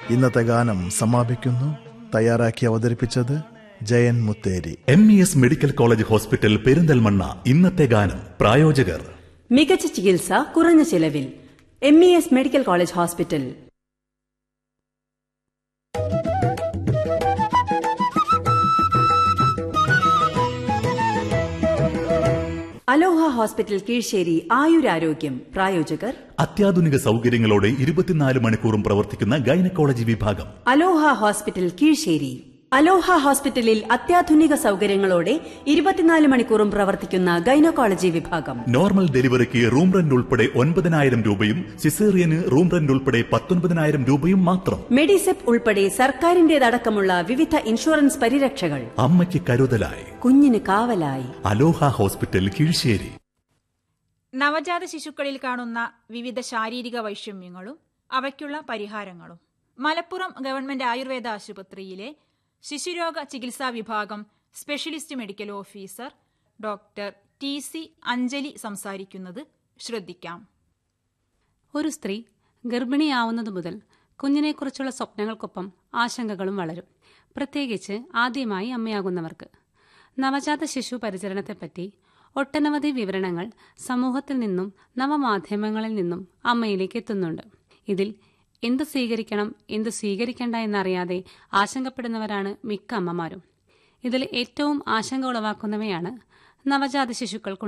ഇന്നത്തെ ഗാനം സമാപിക്കുന്നു തയ്യാറാക്കി അവതരിപ്പിച്ചത് Jayan Mutheri M E S medical college hospital Perinthalmanna ഇന്നത്തെ ഗാനം പ്രായോജകർ മികച്ച ചികിത്സ കുറഞ്ഞ ചിലവിൽ M E S medical college hospital Aloha hospital Keezhissery ആയുരാരോഗ്യം പ്രായോജകർ അത്യാധുനിക സൗകര്യങ്ങളോടെ ഇരുപത്തിനാല് മണിക്കൂറും പ്രവർത്തിക്കുന്ന ഗൈനക്കോളജി വിഭാഗം അലോഹ ഹോസ്പിറ്റൽ കീഴ്ശ്ശേരി അലോഹ ഹോസ്പിറ്റലിൽ അത്യാധുനിക സൗകര്യങ്ങളോടെ ഇരുപത്തിനാല് മണിക്കൂറും പ്രവർത്തിക്കുന്ന ഗൈനക്കോളജി വിഭാഗം നോർമൽ ഡെലിവറിക്ക് റൂം റെന്റ് ഉൾപ്പെടെ ഒൻപതിനായിരം രൂപയും സിസേറിയന് റൂം റെന്റ് ഉൾപ്പെടെ പത്തൊൻപതിനായിരം രൂപയും മാത്രം മെഡിസെപ്പ് ഉൾപ്പെടെ സർക്കാരിന്റേതടക്കമുള്ള വിവിധ ഇൻഷുറൻസ് പരിരക്ഷകൾ അമ്മയ്ക്ക് കരുതലായി കുഞ്ഞിന് കാവലായി അലോഹ ഹോസ്പിറ്റൽ കീഴ്ശ്ശേരി നവജാത ശിശുക്കളിൽ കാണുന്ന വിവിധ ശാരീരിക വൈഷമ്യങ്ങളും അവയ്ക്കുള്ള പരിഹാരങ്ങളും മലപ്പുറം ഗവൺമെന്റ് ആയുർവേദ ആശുപത്രിയിലെ ശിശുരോഗ ചികിത്സാ വിഭാഗം specialist medical officer doctor T C Anjali സംസാരിക്കുന്നത് ശ്രദ്ധിക്കാം ഒരു സ്ത്രീ ഗർഭിണിയാവുന്നതു മുതൽ കുഞ്ഞിനെക്കുറിച്ചുള്ള സ്വപ്നങ്ങൾക്കൊപ്പം ആശങ്കകളും വളരും പ്രത്യേകിച്ച് ആദ്യമായി അമ്മയാകുന്നവർക്ക് നവജാത ശിശു പരിചരണത്തെപ്പറ്റി ഒട്ടനവധി വിവരണങ്ങൾ സമൂഹത്തിൽ നിന്നും നവമാധ്യമങ്ങളിൽ നിന്നും അമ്മയിലേക്ക് എത്തുന്നുണ്ട് ഇതിൽ എന്ത് സ്വീകരിക്കണം എന്ത് സ്വീകരിക്കേണ്ട എന്നറിയാതെ ആശങ്കപ്പെടുന്നവരാണ് മിക്ക അമ്മമാരും ഇതിൽ ഏറ്റവും ആശങ്ക ഉളവാക്കുന്നവയാണ് നവജാത ശിശുക്കൾക്ക്